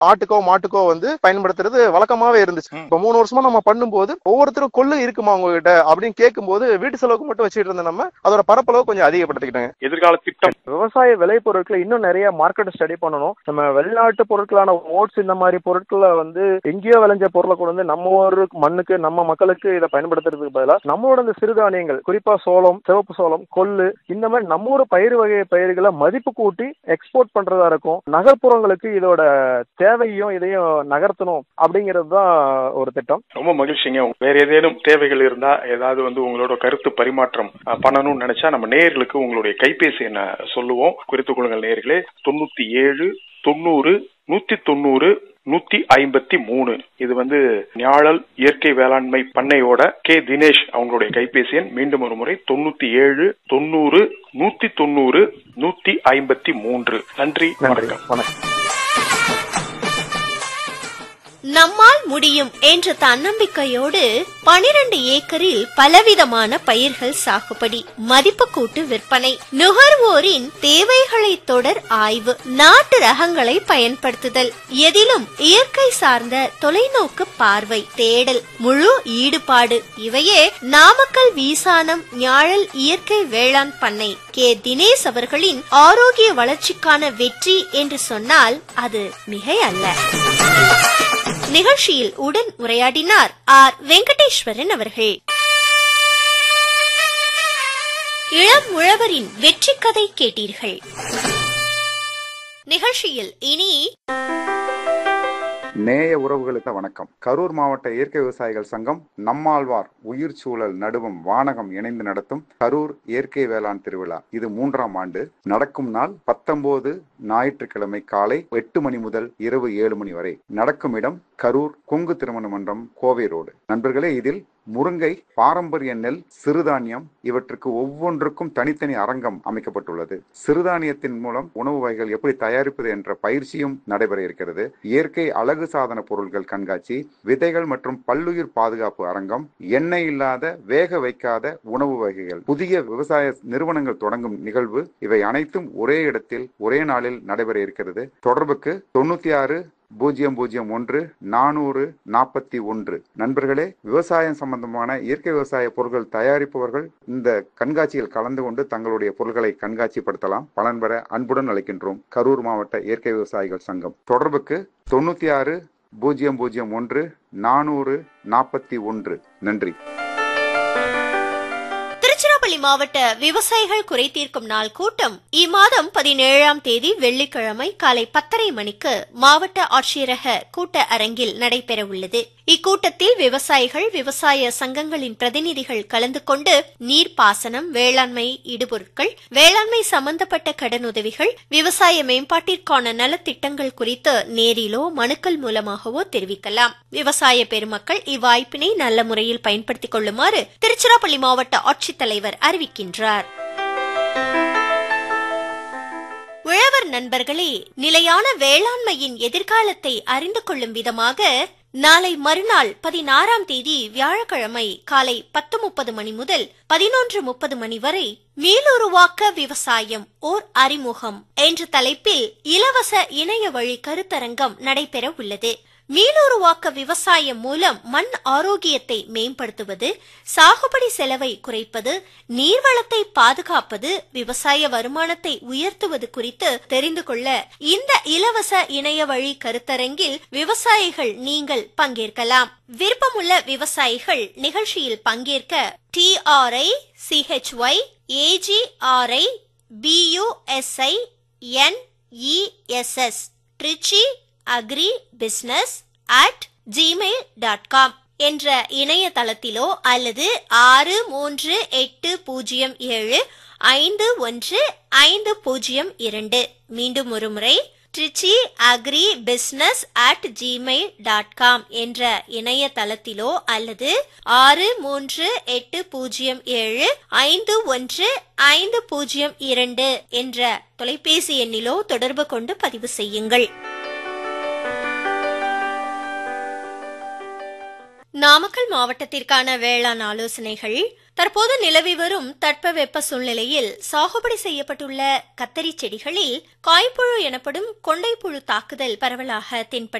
ஆட்டுக்கோ மாட்டுக்கோ வந்து பயன்படுத்துறது வழக்கமாவே இருந்துச்சு ம். இப்ப மூணு வருஷமா நம்ம பண்ணும்போது ஒவ்வொருத்தரும் கொள்ளு இருக்குமா உங்ககிட்ட அப்படின்னு கேட்கும்போது வீட்டு செலவுக்கு மட்டும் வச்சுட்டு இருந்த நம்ம அதோட பரப்பளவு கொஞ்சம் அதிகப்படுத்திக்கிட்டாங்க எதிர்கால திட்டம் விவசாய விளைபொருட்களை இன்னும் நிறைய மார்க்கெட் ஸ்டடி பண்ணணும் நம்ம வெளிநாட்டு பொருட்களான ஓட்ஸ் இந்த மாதிரி பொருட்களை வந்து எங்கேயோ விளைஞ்ச பொருளை கொண்டு வந்து நம்ம ஒரு மண்ணுக்கு நம்ம மக்களுக்கு இதை பயன்படுத்துறதுக்கு பதிலாக நம்மளோட இந்த சிறுதானியங்கள் குறிப்பா சோளம் சிவப்பு சோளம் கொள்ளு இந்த மாதிரி நம்ம ஊர் பயிர் வகை பயிர்களை மதிப்பு கூட்டி எக்ஸ்போர்ட் பண்றதா இருக்கும் நகர்ப்புறங்களுக்கு இதோட தேவையும் இதையும் நகர்த்தணும் அப்படிங்கிறது தான் ஒரு திட்டம் ரொம்ப மகிழ்ச்சிங்க வேற ஏதேனும் தேவைகள் இருந்தா ஏதாவது வந்து உங்களோட கருத்து பரிமாற்றம் அஹ், பண்ணணும்னு நினைச்சா நம்ம நேயர்களுக்கு உங்களுடைய கைபேசி என்ன சொல்லுவோம் குறித்துக் கொள்ளுங்கள் நேயர்களே தொண்ணூத்தி ஏழு தொண்ணூறு நூத்தி தொண்ணூறு நூத்தி ஐம்பத்தி மூணு இது வந்து ஞாழல் இயற்கை வேளாண்மை பண்ணையோட கே தினேஷ் அவங்களுடைய கைபேசி எண் மீண்டும் ஒரு முறை தொண்ணூத்தி ஏழு தொண்ணூறு நூத்தி தொண்ணூறு நூத்தி ஐம்பத்தி மூன்று நன்றி நன்றி வணக்கம் வணக்கம் நம்மால் முடியும் என்ற தன்னம்பிக்கையோடு பனிரெண்டு ஏக்கரில் பலவிதமான பயிர்கள் சாகுபடி மதிப்பு கூட்டு விற்பனை நுகர்வோரின் தேவைகளை தொடர் ஆய்வு நாட்டு ரகங்களை பயன்படுத்துதல் எதிலும் இயற்கை சார்ந்த தொலைநோக்கு பார்வை தேடல் முழு ஈடுபாடு இவையே நாமக்கல் வீசானம் ஞாழல் இயற்கை வேளாண் பண்ணை கே தினேஷ் அவர்களின் ஆரோக்கிய வளர்ச்சிக்கான வெற்றி என்று சொன்னால் அது மிகை அல்ல நிகழ்ச்சியில் உடன் உரையாடினார் ஆர் வெங்கடேஸ்வரன் அவர்கள் இளம் உழவரின் வெற்றி கதை கேட்டீர்கள் நிகழ்ச்சியில் இனி நேய உறவுகளுக்கு வணக்கம் கரூர் மாவட்ட இயற்கை விவசாயிகள் சங்கம் நம்மாழ்வார் உயிர் சூழல் நடுவம் வானகம் இணைந்து நடத்தும் கரூர் இயற்கை வேளாண் திருவிழா இது மூன்றாம் ஆண்டு நடக்கும் நாள் பத்தொன்பது ஞாயிற்றுக்கிழமை காலை எட்டு மணி முதல் இரவு ஏழு மணி வரை நடக்கும் இடம் கரூர் கொங்கு திருமண மன்றம் கோவை ரோடு நண்பர்களே இதில் முருங்கை பாரம்பரிய நெல் சிறுதானியம் இவற்றுக்கு ஒவ்வொன்றுக்கும் தனித்தனி அரங்கம் அமைக்கப்பட்டுள்ளது சிறுதானியத்தின் மூலம் உணவு வகைகள் எப்படி தயாரிப்பது என்ற பயிற்சியும் நடைபெற இருக்கிறது இயற்கை அழகு சாதன பொருட்கள் கண்காட்சி விதைகள் மற்றும் பல்லுயிர் பாதுகாப்பு அரங்கம் எண்ணெய் இல்லாத வேக வைக்காத உணவு வகைகள் புதிய விவசாய நிறுவனங்கள் தொடங்கும் நிகழ்வு இவை அனைத்தும் ஒரே இடத்தில் ஒரே நாளில் நடைபெற இருக்கிறது தொடர்புக்கு தொண்ணூத்தி ஆறு பூஜ்ஜியம் பூஜ்ஜியம் ஒன்று நானூறு நாற்பத்தி ஒன்று நண்பர்களே விவசாயம் சம்பந்தமான இயற்கை விவசாய பொருட்கள் தயாரிப்பவர்கள் இந்த கண்காட்சியில் கலந்து கொண்டு தங்களுடைய பொருட்களை கண்காட்சிப்படுத்தலாம் பலன் பெற அன்புடன் அழைக்கின்றோம் கரூர் மாவட்ட இயற்கை விவசாயிகள் சங்கம் தொடர்புக்கு தொண்ணூத்தி ஆறு பூஜ்ஜியம் பூஜ்ஜியம் ஒன்று நானூறு நாற்பத்தி ஒன்று நன்றி திருச்சிராப்பள்ளி மாவட்ட விவசாயிகள் குறை தீர்க்கும் நாள் கூட்டம் இம்மாதம் பதினேழாம் தேதி வெள்ளிக்கிழமை காலை பத்தரை மணிக்கு மாவட்ட ஆட்சியரக கூட்ட அரங்கில் நடைபெற உள்ளது இக்கூட்டத்தில் விவசாயிகள் விவசாய சங்கங்களின் பிரதிநிதிகள் கலந்து கொண்டு நீர்ப்பாசனம் வேளாண்மை இடுபொருட்கள் வேளாண்மை சம்பந்தப்பட்ட கடனுதவிகள் விவசாய மேம்பாட்டிற்கான நலத்திட்டங்கள் குறித்து நேரிலோ மனுக்கள் மூலமாகவோ தெரிவிக்கலாம் விவசாய பெருமக்கள் இவ்வாய்ப்பினை நல்ல முறையில் பயன்படுத்திக் கொள்ளுமாறு திருச்சிராப்பள்ளி மாவட்ட ஆட்சித்தலைவர் அறிவிக்கின்றார் உழவர் நண்பர்களே நிலையான வேளாண்மையின் எதிர்காலத்தை அறிந்து கொள்ளும் விதமாக நாளை மறுநாள் பதினாறாம் தேதி வியாழக்கிழமை காலை பத்து முப்பது மணி முதல் பதினொன்று முப்பது மணி வரை மீளுருவாக்க விவசாயம் ஓர் அறிமுகம் என்ற தலைப்பில் இலவச இணைய வழி கருத்தரங்கம் நடைபெற உள்ளது மீளுருவாக்க விவசாயம் மூலம் மண் ஆரோக்கியத்தை மேம்படுத்துவது சாகுபடி செலவை குறைப்பது நீர்வளத்தை பாதுகாப்பது விவசாய வருமானத்தை உயர்த்துவது குறித்து தெரிந்து கொள்ள இந்த இலவச இணைய வழி கருத்தரங்கில் விவசாயிகள் நீங்கள் பங்கேற்கலாம் விருப்பமுள்ள விவசாயிகள் நிகழ்ச்சியில் பங்கேற்க TRI CHY AGRI PUSI NESS Trichy agri business at Gmail dot com என்ற இணையதளத்திலோ அல்லது ஆறு மூன்று எட்டு பூஜ்ஜியம் ஏழு ஐந்து ஒன்று ஐந்து பூஜ்ஜியம் இரண்டு மீண்டும் ஒரு முறை Trichy agri business at Gmail dot com என்ற இணையதளத்திலோ அல்லது ஆறு மூன்று எட்டு பூஜ்ஜியம் ஏழு ஐந்து ஒன்று ஐந்து பூஜ்ஜியம் இரண்டு என்ற தொலைபேசி எண்ணிலோ தொடர்பு கொண்டு பதிவு செய்யுங்கள் நாமக்கல் மாவட்டத்திற்கான வேளாண் ஆலோசனைகள் தற்போது நிலவி வரும் தட்பவெப்ப சூழ்நிலையில் சாகுபடி செய்யப்பட்டுள்ள கத்தரி செடிகளில் காய்ப்புழு எனப்படும் கொண்டைப்புழு தாக்குதல் பரவலாக தென்படுகிறது